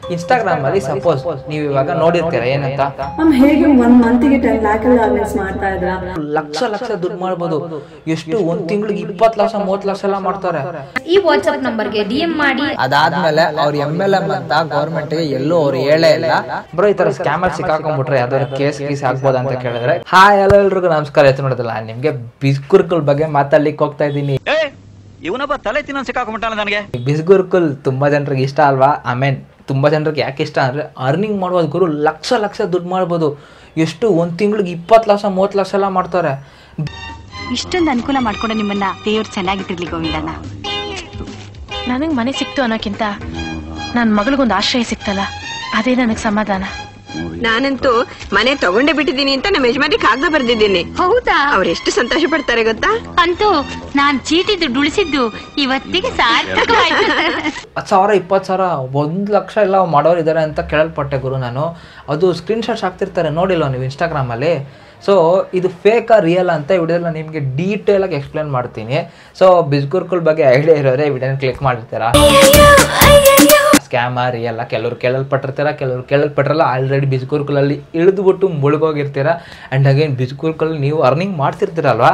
Instagram ಅಲ್ಲಿ suppose ನೀವು ಇವಾಗ ನೋಡಿರ್ತೀರ ಏನಂತ ಮ್ಯಾಮ್ ಹೇಗೆ ಒಂದ್ ಮಂತಿಗೆ ಟೆನ್ ಲ್ಯಾಕ್ ಎಲ್ಲ ಅರ್ನಿಂಗ್ಸ್ ಮಾಡ್ತಾ ಇದ್ರ ಲಕ್ಷ ಲಕ್ಷ ದುಡ್ಡು ಮಾಡ್ಬೋದು ಎಷ್ಟು ಒಂದ್ ತಿಂಗಳಿಗೆ ಇಪ್ಪತ್ತು ಲಕ್ಷ ಮೂವತ್ತು ಲಕ್ಷ ಎಲ್ಲ ಮಾಡ್ತಾರೆ ಈ ವಾಟ್ಸ್ಆಪ್ ನಂಬರ್ಗೆ ಡಿ ಎಂ ಮಾಡಿ ಅದಾದ್ಮೇಲೆ ಅವ್ರ ಎಮ್ ಎಲ್ ಎಂ ಅಂತ ಗೌರ್ಮೆಂಟ್ ಗೆ ಎಲ್ಲೂ ಅವ್ರು ಹೇಳೇ ಇಲ್ಲ ಬ್ರೋ ಈ ತರ ಸ್ಕ್ಯಾಮರ್ ಸಿಕ್ಕಾಕೊಂಡ್ಬಿಟ್ರೆ ಯಾವ್ದಾದ್ರು ಕೇಸ್ ಗೀಸ್ ಆಗ್ಬೋದ ಅಂತ ಕೇಳಿದ್ರೆ ಹಾಯ್ ಎಲ್ಲ ಎಲ್ರಿಗೂ ನಮಸ್ಕಾರ ಎತ್ತು ನೋಡೋದಿಲ್ಲ ನಿಮ್ಗೆ ಬಿಸ್ಕುರ್ಕುಲ್ ಬಗ್ಗೆ ಮಾತಾಡ್ಲಿಕ್ಕೆ ಹೋಗ್ತಾ ಇದ್ದೀನಿ ಇವನೊಬ್ಬ ತಲೆ ತಿನ್ನೋ ಸಿಕ್ಕಾಕೊಂಡ್ಬಿಟ್ಟಾನ ನನಗೆ ಬಿಸ್ಗುರ್ಕುಲ್ ತುಂಬಾ ಜನರಿಗೆ ಇಷ್ಟ ಅಲ್ವಾ ಐ ಮೀನ್ ತುಂಬಾ ಜನರಿಗೆ ಯಾಕೆ ಇಷ್ಟ ಅಂದ್ರೆ ಅರ್ನಿಂಗ್ ಮಾಡ್ಬೋದು ಗುರು ಲಕ್ಷ ಲಕ್ಷ ದುಡ್ಡು ಮಾಡ್ಬೋದು ಎಷ್ಟು ಒಂದ್ ತಿಂಗಳಿಗೆ ಇಪ್ಪತ್ತು ಲಕ್ಷ ಮೂವತ್ತು ಲಕ್ಷ ಎಲ್ಲ ಮಾಡ್ತಾರೆ ಇಷ್ಟೊಂದು ಅನುಕೂಲ ಮಾಡ್ಕೊಂಡು ನಿಮ್ಮನ್ನ ದೇವ್ರು ಚೆನ್ನಾಗಿಟ್ಟಿರ್ಲಿ ಗೋವಿಂದಣ್ಣ ನನಗೆ ಮನೆ ಸಿಕ್ತು ಅನ್ನೋಕ್ಕಿಂತ ನನ್ನ ಮಗಳಿಗೊಂದು ಆಶ್ರಯ ಸಿಕ್ತಲ್ಲ ಅದೇ ನನಗೆ ಸಮಾಧಾನ ನಾನಂತೂ ಮನೆ ತಗೊಂಡೇ ಬಿಟ್ಟಿದ್ದೀನಿ ಅಂತ ನಮ್ಮ ಯಜಮಾನಿ ಕಾಗದ ಬರ್ದಿದ್ದೀನಿ ಹೌದಾ ಅವ್ರು ಎಷ್ಟು ಸಂತೋಷ ಪಡ್ತಾರೆ ಗೊತ್ತಾ ಅಂತೂ ನಾನ್ ಚೀಟಿ ದುಡ್ಡು ಉಳಿಸಿದ್ದು ಇವತ್ತಿಗೆ ಸಾರ್ಥಕವಾಯ್ತು ಹತ್ತು ಸಾವಿರ ಇಪ್ಪತ್ತು ಸಾವಿರ ಒಂದು ಲಕ್ಷ ಎಲ್ಲ ಮಾಡೋರು ಇದ್ದಾರೆ ಅಂತ ಕೇಳಲ್ಪಟ್ಟೆ ಗುರು ನಾನು ಅದು ಸ್ಕ್ರೀನ್ ಶಾಟ್ಸ್ ಹಾಕ್ತಿರ್ತಾರೆ ನೋಡಿಲ್ವ ನೀವು ಇನ್ಸ್ಟಾಗ್ರಾಮಲ್ಲಿ ಸೊ ಇದು ಫೇಕಾ ರಿಯಲ್ ಅಂತ ವಿಡಿಯೋದಲ್ಲಿ ನಿಮಗೆ ಡೀಟೇಲಾಗಿ ಎಕ್ಸ್ಪ್ಲೇನ್ ಮಾಡ್ತೀನಿ ಸೊ ಬಿಸ್ಗುರ್ಕುಲ್ ಬಗ್ಗೆ ಐಡಿಯಾ ಇರೋರೆ ವಿಡಿಯೋನ ಕ್ಲಿಕ್ ಮಾಡಿರ್ತೀರಾ ಸ್ಕ್ಯಾಮ ರಿಯಲ್ಲ ಕೆಲವ್ರು ಕೇಳಲ್ಪಟ್ಟಿರ್ತೀರ ಕೆಲವ್ರು ಕೇಳಲ್ಪಟ್ಟಿರಲ್ಲ ಆಲ್ರೆಡಿ ಬಿಸ್ಗುರ್ಕುಲಲ್ಲಿ ಇಳಿದ್ಬಿಟ್ಟು ಮುಳುಗೋಗಿರ್ತೀರ ಆ್ಯಂಡ್ ಅಗೇನ್ ಬಿಸ್ಗುರ್ಕುಲ್ ನೀವು ಅರ್ನಿಂಗ್ ಮಾಡ್ತಿರ್ತೀರಲ್ವಾ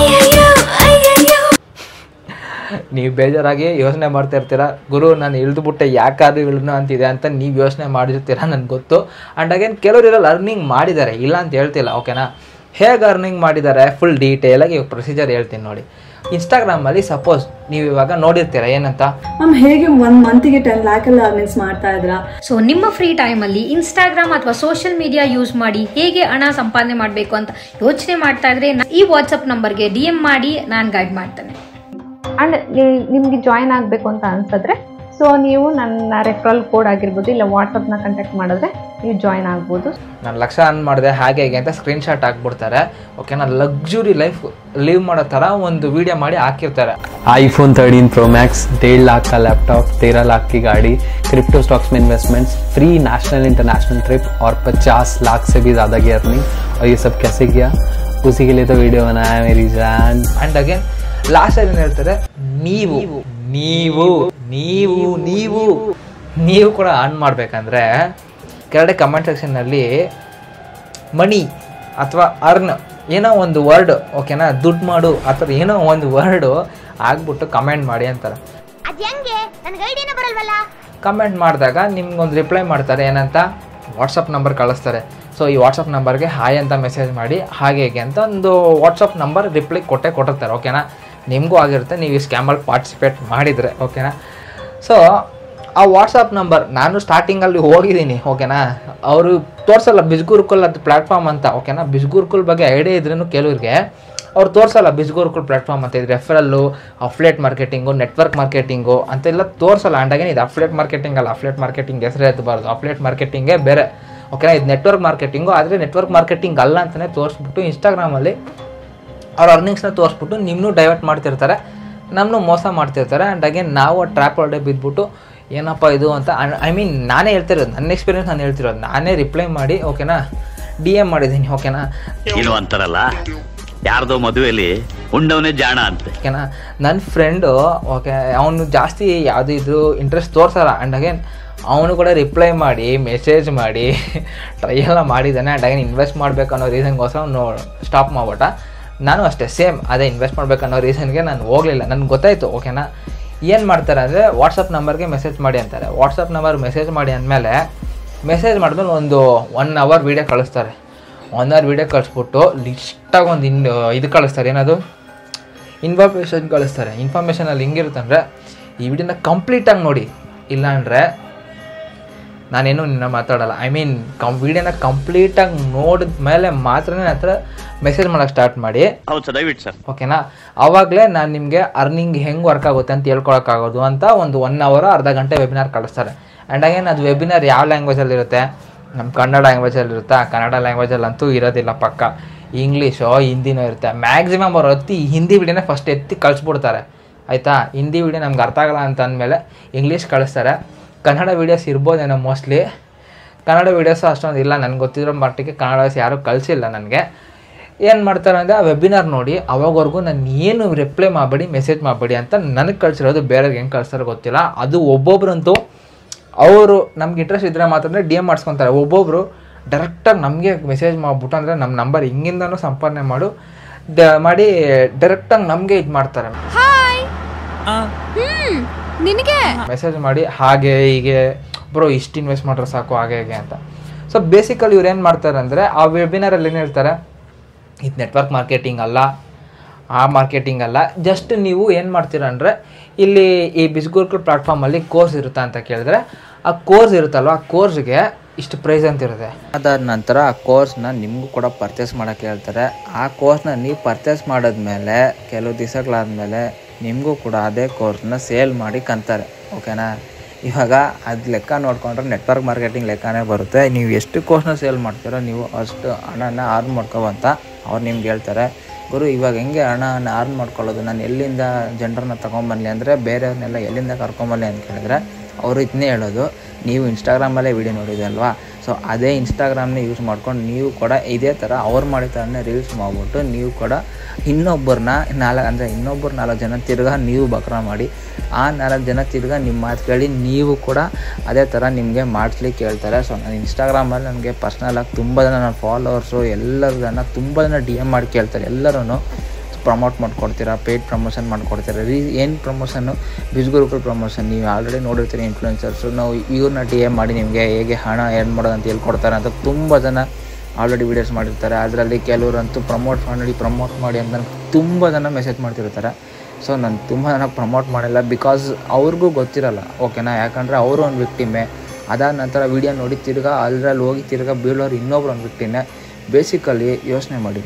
ನೀವು ಬೇಜಾರಾಗಿ ಯೋಚನೆ ಮಾಡ್ತಾ ಇರ್ತೀರಾ ಗುರು ನಾನು ಇಳಿದ್ಬಿಟ್ಟೆ ಯಾಕಾದ್ರೂ ಇಳಿದ್ನು ಅಂತಿದೆ ಅಂತ ನೀವು ಯೋಚನೆ ಮಾಡಿರ್ತೀರಾ ನನಗೆ ಗೊತ್ತು ಆ್ಯಂಡ್ ಅಗೇನ್ ಕೆಲವರು ಇರಲ್ಲಿ ಅರ್ನಿಂಗ್ ಮಾಡಿದ್ದಾರೆ ಇಲ್ಲ ಅಂತ ಹೇಳ್ತಿಲ್ಲ ಓಕೆನಾ ಹೇಗೆ ಅರ್ನಿಂಗ್ ಮಾಡಿದ್ದಾರೆ ಫುಲ್ ಡೀಟೇಲಾಗಿ ಪ್ರೊಸೀಜರ್ ಹೇಳ್ತೀನಿ ನೋಡಿ ಇನ್ಸ್ಟಾಗ್ರಾಮಲ್ಲಿ ಸಪೋಸ್ ನೀವು ಇವಾಗ ನೋಡಿರ್ತೀರ ಏನಂತ ಮ್ಯಾಮ್ ಹೇಗೆ ಒಂದ್ ಮಂತಿಗೆ ಟೆನ್ ಲ್ಯಾಕ್ ಎಲ್ಲ ಅರ್ನಿಂಗ್ಸ್ ಮಾಡ್ತಾ ಇದ್ರ ಸೊ ನಿಮ್ಮ ಫ್ರೀ ಟೈಮಲ್ಲಿ ಇನ್ಸ್ಟಾಗ್ರಾಮ್ ಅಥವಾ ಸೋಷಿಯಲ್ ಮೀಡಿಯಾ ಯೂಸ್ ಮಾಡಿ ಹೇಗೆ ಹಣ ಸಂಪಾದನೆ ಮಾಡಬೇಕು ಅಂತ ಯೋಚನೆ ಮಾಡ್ತಾ ಇದ್ರೆ ನ- ಈ ವಾಟ್ಸಪ್ ನಂಬರ್ಗೆ ಡಿ ಎಂ ಮಾಡಿ ನಾನು ಗೈಡ್ ಮಾಡ್ತೇನೆ ಆ್ಯಂಡ್ ನಿಮಗೆ ಜಾಯಿನ್ ಆಗಬೇಕು ಅಂತ ಅನ್ಸಿದ್ರೆ ಸೊ ನೀವು ನನ್ನ ರೆಫರಲ್ ಕೋಡ್ ಆಗಿರ್ಬೋದು ಇಲ್ಲ ವಾಟ್ಸಪ್ನ ಕಾಂಟ್ಯಾಕ್ಟ್ ಮಾಡಿದ್ರೆ ನೀವು ಜಾಯಿನ್ ಆಗ್ಬೋದು ನಾನು ಲಕ್ಷ ಅನ್ ಮಾಡಿದೆ ಹಾಗೆ ಹೀಗೆ ಅಂತ ಸ್ಕ್ರೀನ್ ಶಾಟ್ ಹಾಕ್ಬಿಡ್ತಾರೆ ಓಕೆನಾ ಲಕ್ಸುರಿ ಲೈಫ್ ಲೀವ್ ಮಾಡೋ ಥರ ಒಂದು ವಿಡಿಯೋ ಮಾಡಿ ಹಾಕಿರ್ತಾರೆ आईफोन 13 प्रो मैक्स डेढ़ लाख का लैपटॉप तेरह लाख की गाड़ी क्रिप्टो स्टॉक्स में investments free national international trip और 50 लाख से भी ज़्यादा की अर्निंग और ये सब कैसे किया उसी के लिए तो वीडियो बनाया है मेरी जान ಅಂಡ್ ಅಗೇನ್ ಲಾಸ್ಟ್ ಏನ್ ಹೇಳ್ತಾರೆ ನೀವು ನೀವು ನೀವು ನೀವು ನೀವು ಕೂಡ ಆನ್ ಮಾಡ್ಬೇಕಂದ್ರೆ ಕೆಳಗಡೆ ಕಮೆಂಟ್ ಸೆಕ್ಷನ್ನಲ್ಲಿ ಮನಿ ಅಥವಾ ಅರ್ನ್ ಏನೋ ಒಂದು ವರ್ಡ್ ಓಕೆನಾ ದುಡ್ಡು ಮಾಡು ಆ ಥರ ಏನೋ ಒಂದು ವರ್ಡು ಆಗ್ಬಿಟ್ಟು ಕಮೆಂಟ್ ಮಾಡಿ ಅಂತಾರೆ ಕಮೆಂಟ್ ಮಾಡಿದಾಗ ನಿಮ್ಗೊಂದು ರಿಪ್ಲೈ ಮಾಡ್ತಾರೆ ಏನಂತ ವಾಟ್ಸಪ್ ನಂಬರ್ ಕಳಿಸ್ತಾರೆ ಸೊ ಈ ವಾಟ್ಸಪ್ ನಂಬರ್ಗೆ ಹಾಯ್ ಅಂತ ಮೆಸೇಜ್ ಮಾಡಿ ಹಾಗೆ ಹೀಗೆ ಅಂತ ಒಂದು ವಾಟ್ಸಪ್ ನಂಬರ್ ರಿಪ್ಲೈ ಕೊಟ್ಟೆ ಕೊಟ್ಟಿರ್ತಾರೆ ಓಕೆನಾ ನಿಮಗೂ ಆಗಿರುತ್ತೆ ನೀವು ಈ ಸ್ಕ್ಯಾಮಲ್ಲಿ ಪಾರ್ಟಿಸಿಪೇಟ್ ಮಾಡಿದರೆ ಓಕೆನಾ ಸೊ ಆ ವಾಟ್ಸಪ್ ನಂಬರ್ ನಾನು ಸ್ಟಾರ್ಟಿಂಗಲ್ಲಿ ಹೋಗಿದ್ದೀನಿ ಓಕೆನಾ ಅವರು ತೋರಿಸಲ್ಲ ಬಿಸ್ಗುರುಕುಲ್ ಅದು ಪ್ಲ್ಯಾಟ್ಫಾರ್ಮ್ ಅಂತ ಓಕೆನಾ ಬಿಸ್ಗುರುಕುಲ್ ಬಗ್ಗೆ ಐಡಿಯಾ ಇದ್ರೂ ಕೆಲವ್ರಿಗೆ ಅವ್ರು ತೋರಿಸಲ್ಲ ಬಿಸ್ಗುರುಕುಲ್ ಪ್ಲ್ಯಾಟ್ಫಾರ್ಮ್ ಅಂತ ಇದು referral affiliate marketing network marketing ಅಂತೆಲ್ಲ ತೋರಿಸಲ್ಲ ಅಂಡಾಗೇನೆ ಇದು ಅಫ್ಲೇಟ್ ಮಾರ್ಕೆಟಿಂಗ್ ಅಲ್ಲ ಅಫ್ಲೇಟ್ ಮಾರ್ಕೆಟಿಂಗ್ ಹೆಸರು ಎತ್ತಬಾರ್ದು ಅಫ್ಲೇಟ್ ಮಾರ್ಕೆಟಿಂಗೇ ಬೇರೆ ಓಕೆನಾ ಇದು ನೆಟ್ವರ್ಕ್ ಮಾರ್ಕೆಟಿಂಗು ಆದರೆ ನೆಟ್ವರ್ಕ್ ಮಾರ್ಕೆಟಿಂಗ್ ಅಲ್ಲ ಅಂತಲೇ ತೋರಿಸ್ಬಿಟ್ಟು ಇನ್ಸ್ಟಾಗ್ರಾಮಲ್ಲಿ ಅವ್ರ ಅರ್ನಿಂಗ್ಸ್ನ ತೋರಿಸ್ಬಿಟ್ಟು ನಿಮ್ಮನ್ನೂ ಡೈವರ್ಟ್ ಮಾಡ್ತಿರ್ತಾರೆ ನಮ್ಮನ್ನು ಮೋಸ ಮಾಡ್ತಿರ್ತಾರೆ ಆ್ಯಂಡ್ ಅಗೇನ್ ನಾವು ಆ ಟ್ರ್ಯಾಪ್ ಒಳಗಡೆ ಬಿದ್ದುಬಿಟ್ಟು ಏನಪ್ಪ ಇದು ಅಂತ ಐ ಮೀನ್ ನಾನೇ ಹೇಳ್ತಿರೋದು ನನ್ನ ಎಕ್ಸ್ಪೀರಿಯನ್ಸ್ ನಾನು ಹೇಳ್ತಿರೋದು ನಾನೇ ರಿಪ್ಲೈ ಮಾಡಿ ಓಕೆನಾ ಡಿ ಎಮ್ ಮಾಡಿದ್ದೀನಿ ಓಕೆನಾ ಏನು ಅಂತಾರಲ್ಲ ಯಾರ್ದೋ ಮದುವೆಲಿ ಉಂಡವನೇ ಜಾಣ ಅಂತೆ ಓಕೆನಾ ನನ್ನ ಫ್ರೆಂಡು ಓಕೆ ಅವನು ಜಾಸ್ತಿ ಯಾವುದು ಇದ್ರು ಇಂಟ್ರೆಸ್ಟ್ ತೋರಿಸಲ್ಲ ಆ್ಯಂಡ್ ಅಗೇನ್ ಅವನು ಕೂಡ ರಿಪ್ಲೈ ಮಾಡಿ ಮೆಸೇಜ್ ಮಾಡಿ ಟ್ರೈ ಎಲ್ಲ ಮಾಡಿದ್ದಾನೆ ಆ್ಯಂಡ್ ಅಗೇನ್ ಇನ್ವೆಸ್ಟ್ ಮಾಡಬೇಕು ಅನ್ನೋ ರೀಸನ್ಗೋಸ್ಕರ ಅವನು ಸ್ಟಾಪ್ ಮಾಡ್ಬಿಟ್ಟ ನಾನು ಅಷ್ಟೇ ಸೇಮ್ ಅದೇ ಇನ್ವೆಸ್ಟ್ ಮಾಡ್ಬೇಕು ಅನ್ನೋ ರೀಸನ್ಗೆ ನಾನು ಹೋಗಲಿಲ್ಲ ನನಗೆ ಗೊತ್ತಾಯಿತು ಓಕೆನಾ ಏನು ಮಾಡ್ತಾರೆ ಅಂದರೆ ವಾಟ್ಸಪ್ ನಂಬರ್ಗೆ ಮೆಸೇಜ್ ಮಾಡಿ ಅಂತಾರೆ ವಾಟ್ಸಪ್ ನಂಬರ್ ಮೆಸೇಜ್ ಮಾಡಿ ಅಂದಮೇಲೆ ಮೆಸೇಜ್ ಮಾಡಿದ್ಮೇಲೆ ಒಂದು ಒನ್ ಅವರ್ ವೀಡಿಯೋ ಕಳಿಸ್ತಾರೆ ಒನ್ ಅವರ್ ವೀಡಿಯೋ ಕಳಿಸ್ಬಿಟ್ಟು ಲಿಸ್ಟಾಗಿ ಒಂದು ಇನ್ ಇದು ಕಳಿಸ್ತಾರೆ ಏನದು ಇನ್ಫಾರ್ಮೇಷನ್ ಕಳಿಸ್ತಾರೆ ಇನ್ಫಾರ್ಮೇಷನಲ್ಲಿ ಹೆಂಗಿರುತ್ತೆ ಅಂದರೆ ಈ ವಿಡಿಯೋನ ಕಂಪ್ಲೀಟಾಗಿ ನೋಡಿ ಇಲ್ಲಾಂದರೆ ನಾನೇನು ನಿನ್ನ ಮಾತಾಡಲ್ಲ ಐ ಮೀನ್ ಕಂ ವಿಡಿಯೋನ ಕಂಪ್ಲೀಟಾಗಿ ನೋಡಿದ ಮೇಲೆ ಮಾತ್ರ ನನ್ನ ಹತ್ರ ಮೆಸೇಜ್ ಮಾಡೋಕ್ಕೆ ಸ್ಟಾರ್ಟ್ ಮಾಡಿ ಹೌದು ಸರ್ ದಯವಿಟ್ಟು ಸರ್ ಓಕೆನಾ ಆವಾಗಲೇ ನಾನು ನಿಮಗೆ ಅರ್ನಿಂಗ್ ಹೆಂಗೆ ವರ್ಕ್ ಆಗುತ್ತೆ ಅಂತ ಹೇಳ್ಕೊಳಕ್ಕಾಗೋದು ಅಂತ ಒಂದು ಒನ್ ಅವರ್ ಅರ್ಧ ಗಂಟೆ ವೆಬಿನಾರ್ ಕಳಿಸ್ತಾರೆ ಆ್ಯಂಡ್ ಅಗೇನ್ ಅದು ವೆಬಿನಾರ್ ಯಾವ ಲ್ಯಾಂಗ್ವೇಜಲ್ಲಿ ಇರುತ್ತೆ ನಮ್ಮ ಕನ್ನಡ ಲ್ಯಾಂಗ್ವೇಜಲ್ಲಿ ಇರುತ್ತಾ ಕನ್ನಡ ಲ್ಯಾಂಗ್ವೇಜಲ್ಲಂತೂ ಇರೋದಿಲ್ಲ ಪಕ್ಕ ಇಂಗ್ಲೀಷೋ ಹಿಂದಿನೋ ಇರುತ್ತೆ ಮ್ಯಾಕ್ಸಿಮಮ್ ಅವ್ರು ಎತ್ತಿ ಹಿಂದಿ ವಿಡಿಯೋನೇ ಫಸ್ಟ್ ಎತ್ತಿ ಕಳಿಸ್ಬಿಡ್ತಾರೆ ಆಯಿತಾ ಹಿಂದಿ ವಿಡಿಯೋ ನಮ್ಗೆ ಅರ್ಥ ಆಗಲ್ಲ ಅಂತ ಅಂದಮೇಲೆ ಇಂಗ್ಲೀಷ್ ಕಳಿಸ್ತಾರೆ ಕನ್ನಡ ವೀಡಿಯೋಸ್ ಇರ್ಬೋದೇನೋ ಮೋಸ್ಟ್ಲಿ ಕನ್ನಡ ವೀಡಿಯೋಸ್ ಅಷ್ಟೊಂದು ಇಲ್ಲ ನನಗೆ ಗೊತ್ತಿರೋ ಮಟ್ಟಿಗೆ ಕನ್ನಡ ವೀಡಿಯೋಸ್ ಯಾರೂ ಕಳಿಸಿಲ್ಲ ನನಗೆ ಏನು ಮಾಡ್ತಾರೆ ಅಂದರೆ ಆ ವೆಬಿನಾರ್ ನೋಡಿ ಅವಾಗವರೆಗೂ ನಾನು ಏನು ರಿಪ್ಲೈ ಮಾಡಬೇಡಿ ಮೆಸೇಜ್ ಮಾಡಬೇಡಿ ಅಂತ ನನಗೆ ಕಳಿಸಿರೋದು ಬೇರೆಯವ್ರಿಗೆ ಹೆಂಗೆ ಕಳಿಸ್ತಾರೋ ಗೊತ್ತಿಲ್ಲ ಅದು ಒಬ್ಬೊಬ್ರಂತೂ ಅವರು ನಮ್ಗೆ ಇಂಟ್ರೆಸ್ಟ್ ಇದ್ದರೆ ಮಾತ್ರ ಡಿ ಎಮ್ ಮಾಡಿಸ್ಕೊತಾರೆ ಒಬ್ಬೊಬ್ಬರು ಡೈರೆಕ್ಟಾಗಿ ನಮಗೆ ಮೆಸೇಜ್ ಮಾಡ್ಬಿಟ್ಟು ಅಂದರೆ ನಮ್ಮ ನಂಬರ್ ಹಿಂಗಿಂದನೂ ಸಂಪಾದನೆ ಮಾಡು ದ ಮಾಡಿ ಡೈರೆಕ್ಟಾಗಿ ನಮಗೆ ಇದು ಮಾಡ್ತಾರೆ ನಿನಗೆ ಮೆಸೇಜ್ ಮಾಡಿ ಹಾಗೆ ಹೀಗೆ ಬ್ರೋ ಇಷ್ಟು ಇನ್ವೆಸ್ಟ್ ಮಾಡ್ರೆ ಸಾಕು ಹಾಗೆ ಹೀಗೆ ಅಂತ ಸೊ ಬೇಸಿಕಲಿ ಇವ್ರು ಏನು ಮಾಡ್ತಾರೆ ಅಂದರೆ ಆ ವೆಬಿನಾರಲ್ಲಿ ಏನು ಹೇಳ್ತಾರೆ ಇದು ನೆಟ್ವರ್ಕ್ ಮಾರ್ಕೆಟಿಂಗ್ ಅಲ್ಲ ಆ ಮಾರ್ಕೆಟಿಂಗ್ ಅಲ್ಲ ಜಸ್ಟ್ ನೀವು ಏನು ಮಾಡ್ತೀರಾ ಅಂದರೆ ಇಲ್ಲಿ ಈ ಬಿಸ್ಗುರ್ಕಲ್ ಪ್ಲಾಟ್ಫಾರ್ಮಲ್ಲಿ ಕೋರ್ಸ್ ಇರುತ್ತಾ ಅಂತ ಕೇಳಿದ್ರೆ ಆ ಕೋರ್ಸ್ ಇರುತ್ತಲ್ವ ಆ ಕೋರ್ಸ್ಗೆ ಇಷ್ಟು ಪ್ರೈಸ್ ಅಂತ ಇರುತ್ತೆ ಅದಾದ ನಂತರ ಆ ಕೋರ್ಸ್ನ ನಿಮಗೂ ಕೂಡ ಪರ್ಚೇಸ್ ಮಾಡೋಕ್ಕೆ ಹೇಳ್ತಾರೆ ಆ ಕೋರ್ಸ್ನ ನೀವು ಪರ್ಚೇಸ್ ಮಾಡಿದ್ಮೇಲೆ ಕೆಲವು ದಿವಸಗಳಾದಮೇಲೆ ನಿಮಗೂ ಕೂಡ ಅದೇ ಕೋರ್ಸ್ನ ಸೇಲ್ ಮಾಡಿ ಕಂತಾರೆ ಓಕೆನಾ ಇವಾಗ ಅದು ಲೆಕ್ಕ ನೋಡಿಕೊಂಡ್ರೆ ನೆಟ್ವರ್ಕ್ ಮಾರ್ಕೆಟಿಂಗ್ ಲೆಕ್ಕನೇ ಬರುತ್ತೆ ನೀವು ಎಷ್ಟು ಕೋರ್ಸ್ನ ಸೇಲ್ ಮಾಡ್ತೀರೋ ನೀವು ಅಷ್ಟು ಹಣನ ಅರ್ನ್ ಮಾಡ್ಕೋವಂತ ಅವ್ರು ನಿಮ್ಗೆ ಹೇಳ್ತಾರೆ ಗುರು ಇವಾಗ ಹೆಂಗೆ ಹಣನ ಅರ್ನ್ ಮಾಡ್ಕೊಳ್ಳೋದು ನಾನು ಎಲ್ಲಿಂದ ಜನರನ್ನ ತೊಗೊಂಬರಲಿ ಅಂದರೆ ಬೇರೆಯವ್ರನ್ನೆಲ್ಲ ಎಲ್ಲಿಂದ ಕರ್ಕೊಂಬರಲಿ ಅಂತ ಕೇಳಿದ್ರೆ ಅವರು ಇದನ್ನೇ ಹೇಳೋದು ನೀವು ಇನ್ಸ್ಟಾಗ್ರಾಮಲ್ಲೇ ವೀಡಿಯೋ ನೋಡಿದಲ್ವಾ ಸೊ ಅದೇ ಇನ್ಸ್ಟಾಗ್ರಾಮ್ನ ಯೂಸ್ ಮಾಡ್ಕೊಂಡು ನೀವು ಕೂಡ ಇದೇ ಥರ ಅವ್ರು ಮಾಡಿದ ಥರನೇ ರೀಲ್ಸ್ ಮಾಡ್ಬಿಟ್ಟು ನೀವು ಕೂಡ ಇನ್ನೊಬ್ಬರನ್ನ ನಾಲ್ಕು ಅಂದರೆ ಇನ್ನೊಬ್ಬರು ನಾಲ್ಕು ಜನ ತಿರ್ಗಾ ನೀವು ಬಕ್ರ ಮಾಡಿ ಆ ನಾಲ್ಕು ಜನ ತಿರ್ಗಾ ನಿಮ್ಮ ಮಾತು ಕೇಳಿ ನೀವು ಕೂಡ ಅದೇ ಥರ ನಿಮಗೆ ಮಾಡಿಸ್ಲಿಕ್ಕೆ ಹೇಳ್ತಾರೆ ಸೊ ನಾನು ಇನ್ಸ್ಟಾಗ್ರಾಮಲ್ಲಿ ನನಗೆ ಪರ್ಸ್ನಲಾಗಿ ತುಂಬ ಜನ ನನ್ನ ಫಾಲೋವರ್ಸು ಎಲ್ಲರಿಗನ್ನ ತುಂಬ ಜನ ಡಿ ಎಮ್ ಮಾಡಿ ಕೇಳ್ತಾರೆ ಎಲ್ಲರೂ ಪ್ರಮೋಟ್ ಮಾಡ್ಕೊಡ್ತೀರಾ ಪೇಯ್ಡ್ ಪ್ರಮೋಷನ್ ಮಾಡ್ಕೊಡ್ತೀರಾ ರೀ ಏನು ಪ್ರಮೋಷನ್ನು ಬಿಸ್ಗುರುಕುಲ್ ಪ್ರಮೋಷನ್ ನೀವು ಆಲ್ರೆಡಿ ನೋಡಿರ್ತೀರಿ ಇನ್ಫ್ಲುಯೆನ್ಸರ್ಸು ನಾವು ಇವ್ರನ್ನ ಡಿ ಎಮ್ ಮಾಡಿ ನಿಮಗೆ ಹೇಗೆ ಹಣ ಏನು ಮಾಡೋದು ಅಂತ ಹೇಳ್ಕೊಡ್ತಾರೆ ಅಂತ ತುಂಬ ಜನ ಆಲ್ರೆಡಿ ವೀಡಿಯೋಸ್ ಮಾಡಿರ್ತಾರೆ ಅದರಲ್ಲಿ ಕೆಲವರಂತೂ ಪ್ರಮೋಟ್ ಮಾಡಿ ಪ್ರಮೋಟ್ ಮಾಡಿ ಅಂತ ತುಂಬ ಜನ ಮೆಸೇಜ್ ಮಾಡ್ತಿರ್ತಾರೆ ಸೊ ನಾನು ತುಂಬ ಜನ ಪ್ರಮೋಟ್ ಮಾಡಿಲ್ಲ ಬಿಕಾಸ್ ಅವ್ರಿಗೂ ಗೊತ್ತಿರಲ್ಲ ಓಕೆನಾ ಯಾಕಂದರೆ ಅವರು ಒಂದು ವಿಕ್ಟಿಮೆ ಅದಾದ ನಂತರ ವೀಡಿಯೋ ನೋಡಿ ತಿರ್ಗಾ ಅಲ್ಲರಲ್ಲಿ ಹೋಗಿ ತಿರ್ಗಾ ಬೀಳೋರು ಇನ್ನೊಬ್ರು ಒಂದು ವಿಕ್ಟಿಮೆ ಬೇಸಿಕಲಿ ಯೋಚನೆ ಮಾಡಿ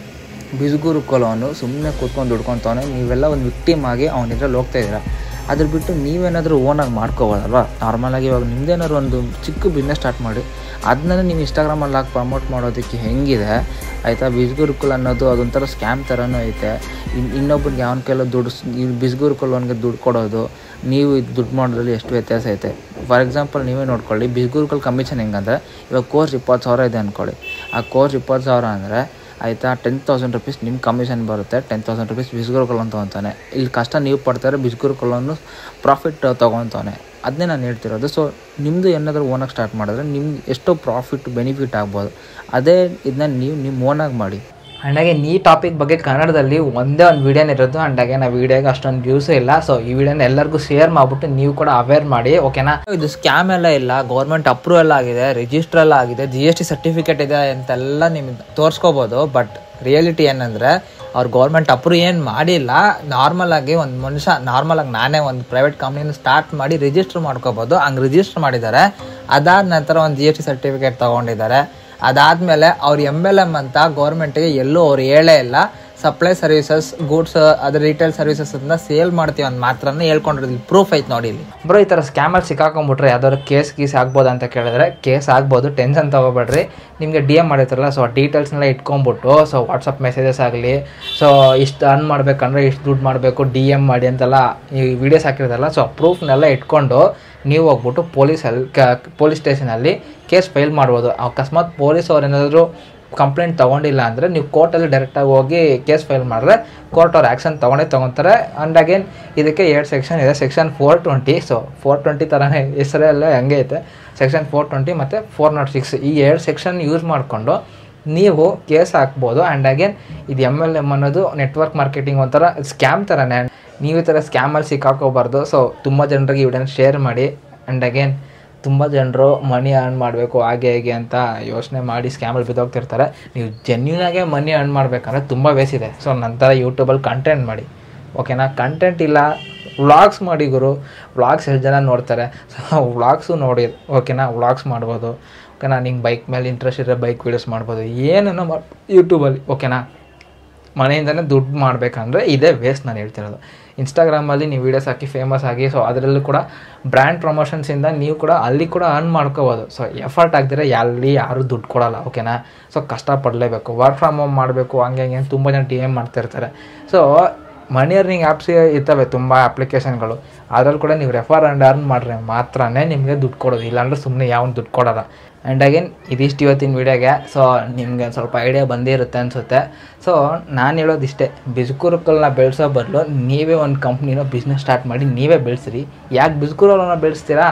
ಬಿಸ್ಗುರು ಅವನು ಸುಮ್ಮನೆ ಕೂತ್ಕೊಂಡು ದುಡ್ಕೊತಾನೆ ನೀವೆಲ್ಲ ಒಂದು ವಿಕ್ಟಿಮ್ ಆಗಿ ಅವನ ಇದ್ರಲ್ಲಿ ಹೋಗ್ತಾ ಇದ್ದೀರಾ ಅದ್ರ ಬಿಟ್ಟು ನೀವೇನಾದರೂ ಓನಾಗಿ ಮಾಡ್ಕೋಬೋದಲ್ವಾ ನಾರ್ಮಲಾಗಿ ಇವಾಗ ನಿಮ್ದೇನಾದ್ರು ಒಂದು ಚಿಕ್ಕ ಬಿಸ್ನೆಸ್ ಸ್ಟಾರ್ಟ್ ಮಾಡಿ ಅದನ್ನ ನೀವು ಇನ್ಸ್ಟಾಗ್ರಾಮಲ್ಲಿ ಹಾಕಿ ಪ್ರಮೋಟ್ ಮಾಡೋದಕ್ಕೆ ಹೆಂಗಿದೆ ಆಯಿತಾ ಬಿಸ್ಗುರುಕುಲ್ ಅನ್ನೋದು ಅದೊಂಥರ ಸ್ಕ್ಯಾಮ್ ಥರನೂ ಐತೆ ಇನ್ ಇನ್ನೊಬ್ರಿಗೆ ಯಾವನ ಕೈಲೋ ದುಡ್ಡು ಬಿಸ್ಗುರುಕುಲ್ ಅವನಿಗೆ ದುಡ್ಡು ಕೊಡೋದು ನೀವು ಇದು ದುಡ್ಡು ಮಾಡೋದ್ರಲ್ಲಿ ಎಷ್ಟು ವ್ಯತ್ಯಾಸ ಐತೆ ಫಾರ್ ಎಕ್ಸಾಂಪಲ್ ನೀವೇ ನೋಡ್ಕೊಳ್ಳಿ ಬಿಸ್ಗುರುಕುಲ್ ಕಮಿಷನ್ ಹೆಂಗಂದ್ರೆ ಇವಾಗ ಕೋರ್ಸ್ ಇಪ್ಪತ್ತು ಸಾವಿರ ಇದೆ ಅಂದ್ಕೊಳ್ಳಿ ಆ ಕೋರ್ಸ್ ಇಪ್ಪತ್ತು ಸಾವಿರ ಅಂದರೆ ಆಯಿತಾ ಟೆನ್ ತೌಸಂಡ್ ರುಪೀಸ್ ನಿಮ್ಮ ಕಮಿಷನ್ ಬರುತ್ತೆ ಟೆನ್ ತೌಸಂಡ್ ರುಪೀಸ್ ಬಿಸ್ಗುರುಕಲ್ ಅಂತ ತೊಗೊತಾನೆ ಇಲ್ಲಿ ಕಷ್ಟ ನೀವು ಪಡ್ತಾರೆ ಬಿಸ್ಗುರುಕಲ್ಲನ್ನು ಪ್ರಾಫಿಟ್ ತೊಗೊತಾನೆ ಅದನ್ನೇ ನಾನು ಹೇಳ್ತಿರೋದು ಸೊ ನಿಮ್ಮದು ಏನಾದರೂ ಓನಾಗಿ ಸ್ಟಾರ್ಟ್ ಮಾಡಿದ್ರೆ ನಿಮ್ಗೆ ಎಷ್ಟೋ ಪ್ರಾಫಿಟ್ ಬೆನಿಫಿಟ್ ಆಗ್ಬೋದು ಅದೇ ಇದನ್ನ ನೀವು ನಿಮ್ಮ ಓನಾಗಿ ಮಾಡಿ ಅಂಡಾಗೆ ಈ ಟಾಪಿಕ್ ಬಗ್ಗೆ ಕನ್ನಡದಲ್ಲಿ ಒಂದೇ ಒಂದು ವೀಡಿಯೋನ ಇರೋದು ಅಂಡಾಗೆ ನಾವು ವೀಡಿಯೋಗೆ ಅಷ್ಟೊಂದು ವ್ಯೂಸೇ ಇಲ್ಲ ಸೊ ಈ ವಿಡಿಯೋನ ಎಲ್ಲರಿಗೂ ಶೇರ್ ಮಾಡಿಬಿಟ್ಟು ನೀವು ಕೂಡ ಅವೇರ್ ಮಾಡಿ ಓಕೆನಾ ಇದು ಸ್ಕ್ಯಾಮ್ ಎಲ್ಲ ಇಲ್ಲ ಗೌರ್ಮೆಂಟ್ ಅಪ್ರೂವಲ್ ಆಗಿದೆ ರಿಜಿಸ್ಟರ್ ಎಲ್ಲ ಆಗಿದೆ ಜಿ ಎಸ್ ಟಿ ಸರ್ಟಿಫಿಕೇಟ್ ಇದೆ ಅಂತೆಲ್ಲ ನಿಮಗೆ ತೋರಿಸ್ಕೋಬೋದು ಬಟ್ ರಿಯಾಲಿಟಿ ಏನಂದರೆ ಅವ್ರು ಗೌರ್ಮೆಂಟ್ ಅಪ್ರೂವ್ ಏನು ಮಾಡಿಲ್ಲ ನಾರ್ಮಲ್ ಆಗಿ ಒಂದು ಮನುಷ್ಯ ನಾರ್ಮಲ್ ಆಗಿ ನಾನೇ ಒಂದು ಪ್ರೈವೇಟ್ ಕಂಪ್ನಿನ ಸ್ಟಾರ್ಟ್ ಮಾಡಿ ರಿಜಿಸ್ಟರ್ ಮಾಡ್ಕೋಬೋದು ಹಂಗೆ ರಿಜಿಸ್ಟರ್ ಮಾಡಿದ್ದಾರೆ ಅದಾದ ನಂತರ ಒಂದು ಜಿ ಎಸ್ ಟಿ ಸರ್ಟಿಫಿಕೇಟ್ ತೊಗೊಂಡಿದ್ದಾರೆ ಅದಾದಮೇಲೆ ಅವ್ರು ಎಮ್ ಎಲ್ ಎಮ್ ಅಂತ ಗೌರ್ಮೆಂಟಿಗೆ ಎಲ್ಲೂ ಅವ್ರು ಹೇಳೇ ಇಲ್ಲ ಸಪ್ಲೈ ಸರ್ವಿಸಸ್ ಗೂಡ್ಸ್ ಅದ್ರ ರಿಟೇಲ್ ಸರ್ವಿಸಸ್ ಅದನ್ನ ಸೇಲ್ ಮಾಡ್ತೀವಿ ಅಂತ ಮಾತ್ರನೇ ಹೇಳ್ಕೊಂಡಿರೋದು ಪ್ರೂಫ್ ಐತೆ ನೋಡಿ ಇಲ್ಲಿ ಬ್ರೋ ಈ ಥರ ಸ್ಕ್ಯಾಮಲ್ಲಿ ಸಿಕ್ಕಾಕೊಂಡ್ಬಿಟ್ರೆ ಯಾವ್ದಾದ್ರು ಕೇಸ್ ಗೀಸ್ ಆಗ್ಬೋದು ಅಂತ ಕೇಳಿದ್ರೆ ಕೇಸ್ ಆಗ್ಬೋದು ಟೆನ್ಷನ್ ತೊಗೋಬೇಡ್ರಿ ನಿಮಗೆ ಡಿ ಎಮ್ ಮಾಡಿರ್ತಾರಲ್ಲ ಸೊ ಡೀಟೇಲ್ಸ್ನೆಲ್ಲ ಇಟ್ಕೊಂಬಿಟ್ಟು ಸೊ ವಾಟ್ಸಪ್ ಮೆಸೇಜಸ್ ಆಗಲಿ ಸೊ ಇಷ್ಟು ಅರ್ನ್ ಮಾಡಬೇಕಂದ್ರೆ ಇಷ್ಟು ದುಡ್ಡು ಮಾಡಬೇಕು ಡಿ ಎಮ್ ಮಾಡಿ ಅಂತೆಲ್ಲ ಈ ವಿಡಿಯೋಸ್ ಹಾಕಿರೋದಲ್ಲ ಸೊ ಪ್ರೂಫ್ನೆಲ್ಲ ಇಟ್ಕೊಂಡು ನೀವು ಹೋಗ್ಬಿಟ್ಟು ಪೊಲೀಸಲ್ಲಿ ಕ ಪೊಲೀಸ್ ಸ್ಟೇಷನಲ್ಲಿ ಕೇಸ್ ಫೈಲ್ ಮಾಡ್ಬೋದು ಅಕಸ್ಮಾತ್ ಪೊಲೀಸ್ ಅವ್ರು ಏನಾದರೂ ಕಂಪ್ಲೇಂಟ್ ತೊಗೊಂಡಿಲ್ಲ ಅಂದರೆ ನೀವು ಕೋರ್ಟಲ್ಲಿ ಡೈರೆಕ್ಟಾಗಿ ಹೋಗಿ ಕೇಸ್ ಫೈಲ್ ಮಾಡಿದ್ರೆ ಕೋರ್ಟ್ ಅವ್ರು ಆ್ಯಕ್ಷನ್ ತೊಗೊಂಡೇ ತೊಗೊತಾರೆ ಆ್ಯಂಡ್ ಅಗೇನ್ ಇದಕ್ಕೆ ಎರಡು ಸೆಕ್ಷನ್ ಇದೆ section four twenty so four twenty ಥರನೇ ಹೆಸರೆಲ್ಲ ಹಂಗೆ ಐತೆ ಸೆಕ್ಷನ್ ಫೋರ್ ಟ್ವೆಂಟಿ ಮತ್ತು ಫೋರ್ ನಾಟ್ ಸಿಕ್ಸ್ ಈ ಎರಡು ಸೆಕ್ಷನ್ ಯೂಸ್ ಮಾಡಿಕೊಂಡು ನೀವು ಕೇಸ್ ಹಾಕ್ಬೋದು ಆ್ಯಂಡ್ ಅಗೇನ್ ಇದು ಎಮ್ ಎಲ್ ಎಮ್ ಅನ್ನೋದು ನೆಟ್ವರ್ಕ್ ಮಾರ್ಕೆಟಿಂಗ್ ಒಂಥರ ಸ್ಕ್ಯಾಮ್ ಥರನೇ ನೀವು ಈ ಥರ ಸ್ಕ್ಯಾಮಲ್ಲಿ ಸಿಕ್ಕಾಕೋಬಾರ್ದು ಸೊ ತುಂಬ ಜನರಿಗೆ ಈ ವಿಡಿಯೋನ ಶೇರ್ ಮಾಡಿ ಆ್ಯಂಡ್ ಅಗೇನ್ ತುಂಬ ಜನರು ಮನಿ ಅರ್ನ್ ಮಾಡಬೇಕು ಹಾಗೆ ಹೇಗೆ ಅಂತ ಯೋಚನೆ ಮಾಡಿ ಸ್ಕ್ಯಾಮಲ್ಲಿ ಬಿದ್ದೋಗ್ತಿರ್ತಾರೆ ನೀವು ಜೆನ್ಯೂನಾಗೆ ಮನಿ ಅರ್ನ್ ಮಾಡಬೇಕಂದ್ರೆ ತುಂಬ ವೇಸ್ ಇದೆ ಸೊ ನಂತರ ಯೂಟ್ಯೂಬಲ್ಲಿ ಕಂಟೆಂಟ್ ಮಾಡಿ ಓಕೆನಾ ಕಂಟೆಂಟ್ ಇಲ್ಲ ವ್ಲಾಗ್ಸ್ ಮಾಡಿ ಗುರು ವ್ಲಾಗ್ಸ್ ಎಷ್ಟು ಜನ ನೋಡ್ತಾರೆ ಸೊ ವ್ಲಾಗ್ಸು ನೋಡಿ ಓಕೆನಾ ವ್ಲಾಗ್ಸ್ ಮಾಡ್ಬೋದು ಓಕೆನಾ ನಿಂಗೆ ಬೈಕ್ ಮೇಲೆ ಇಂಟ್ರೆಸ್ಟ್ ಇದ್ದರೆ ಬೈಕ್ ವೀಡಿಯೋಸ್ ಮಾಡ್ಬೋದು ಏನನ್ನು ಮಾಡಿ ಯೂಟ್ಯೂಬಲ್ಲಿ ಓಕೆನಾ ಮನೆಯಿಂದನೇ ದುಡ್ಡು ಮಾಡಬೇಕಂದ್ರೆ ಇದೇ ವೇಸ್ಟ್ ನಾನು ಹೇಳ್ತಿರೋದು ಇನ್ಸ್ಟಾಗ್ರಾಮಲ್ಲಿ ನೀವು ವೀಡಿಯೋಸ್ ಹಾಕಿ ಫೇಮಸ್ ಆಗಿ ಸೊ ಅದರಲ್ಲೂ ಕೂಡ ಬ್ರ್ಯಾಂಡ್ ಪ್ರಮೋಷನ್ಸಿಂದ ನೀವು ಕೂಡ ಅಲ್ಲಿ ಕೂಡ ಅರ್ನ್ ಮಾಡ್ಕೋಬೋದು ಸೊ ಎಫರ್ಟ್ ಆಗ್ದಿರ ಅಲ್ಲಿ ಯಾರೂ ದುಡ್ಡು ಕೊಡಲ್ಲ ಓಕೆನಾ ಸೊ ಕಷ್ಟಪಡಲೇಬೇಕು ವರ್ಕ್ ಫ್ರಮ್ ಹೋಮ್ ಮಾಡಬೇಕು ಹಂಗೆ ಹಂಗೆ ಅಂತ ತುಂಬ ಜನ ಟಿ ಎಮ್ ಮಾಡ್ತಿರ್ತಾರೆ ಸೊ ಮನಿ ಅರ್ನಿಂಗ್ ಆ್ಯಪ್ಸ್ ಇರ್ತವೆ ತುಂಬ ಅಪ್ಲಿಕೇಶನ್ಗಳು ಅದರಲ್ಲಿ ಕೂಡ ನೀವು ರೆಫರ್ ಆ್ಯಂಡ್ ಅರ್ನ್ ಮಾಡ್ರೆ ಮಾತ್ರನೇ ನಿಮಗೆ ದುಡ್ಡು ಕೊಡೋದು ಇಲ್ಲಾಂದ್ರೆ ಸುಮ್ಮನೆ ಯಾವನು ದುಡ್ಡು ಕೊಡೋಲ್ಲ ಆ್ಯಂಡ್ ಅಗೇನ್ ಇದಿಷ್ಟು ಇವತ್ತಿನ ವೀಡಿಯೋಗೆ ಸೊ ನಿಮಗೆ ಒಂದು ಸ್ವಲ್ಪ ಐಡಿಯಾ ಬಂದೇ ಇರುತ್ತೆ ಅನಿಸುತ್ತೆ ಸೊ ನಾನು ಹೇಳೋದಿಷ್ಟೇ ಬಿಸ್ಕುರುಕಲ್ನ ಬೆಳೆಸೋ ಬದಲು ನೀವೇ ಒಂದು ಕಂಪ್ನಿನೋ ಬಿಸ್ನೆಸ್ ಸ್ಟಾರ್ಟ್ ಮಾಡಿ ನೀವೇ ಬೆಳೆಸ್ರಿ ಯಾಕೆ ಬಿಸ್ಕುರನ್ನ ಬೆಳೆಸ್ತೀರಾ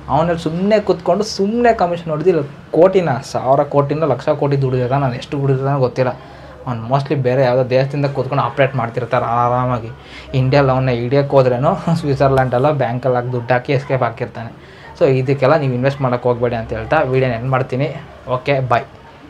ಅವನಲ್ಲಿ ಸುಮ್ಮನೆ ಕೂತ್ಕೊಂಡು ಸುಮ್ಮನೆ ಕಮಿಷನ್ ಹೊಡೆದು ಇಲ್ಲ ಕೋಟಿನ ಸಾವಿರ ಕೋಟಿನ ಲಕ್ಷ ಕೋಟಿ ದುಡಿದಿರ ನಾನು ಎಷ್ಟು ದುಡಿದಿರೋ ಗೊತ್ತಿಲ್ಲ ಅವ್ನು ಮೋಸ್ಟ್ಲಿ ಬೇರೆ ಯಾವುದೋ ದೇಶದಿಂದ ಕೂತ್ಕೊಂಡು ಆಪ್ರೇಟ್ ಮಾಡ್ತಿರ್ತಾರೆ ಆರಾಮಾಗಿ ಇಂಡಿಯಲ್ಲಿ ಅವನ್ನ ಹಿಡಿಯೋಕ್ಕೆ ಹೋದ್ರೇನು ಸ್ವಿಟ್ಜರ್ಲ್ಯಾಂಡಲ್ಲ ಬ್ಯಾಂಕಲ್ಲಿ ಹಾಕಿ ದುಡ್ಡು ಹಾಕಿ ಎಸ್ಕೇಪ್ ಹಾಕಿರ್ತಾನೆ ಸೊ ಇದಕ್ಕೆಲ್ಲ ನೀವು ಇನ್ವೆಸ್ಟ್ ಮಾಡೋಕ್ಕೆ ಹೋಗಬೇಡಿ ಅಂತ ಹೇಳ್ತಾ ವೀಡಿಯೋನ ಎಂಡ್ ಮಾಡ್ತೀನಿ ಓಕೆ ಬಾಯ್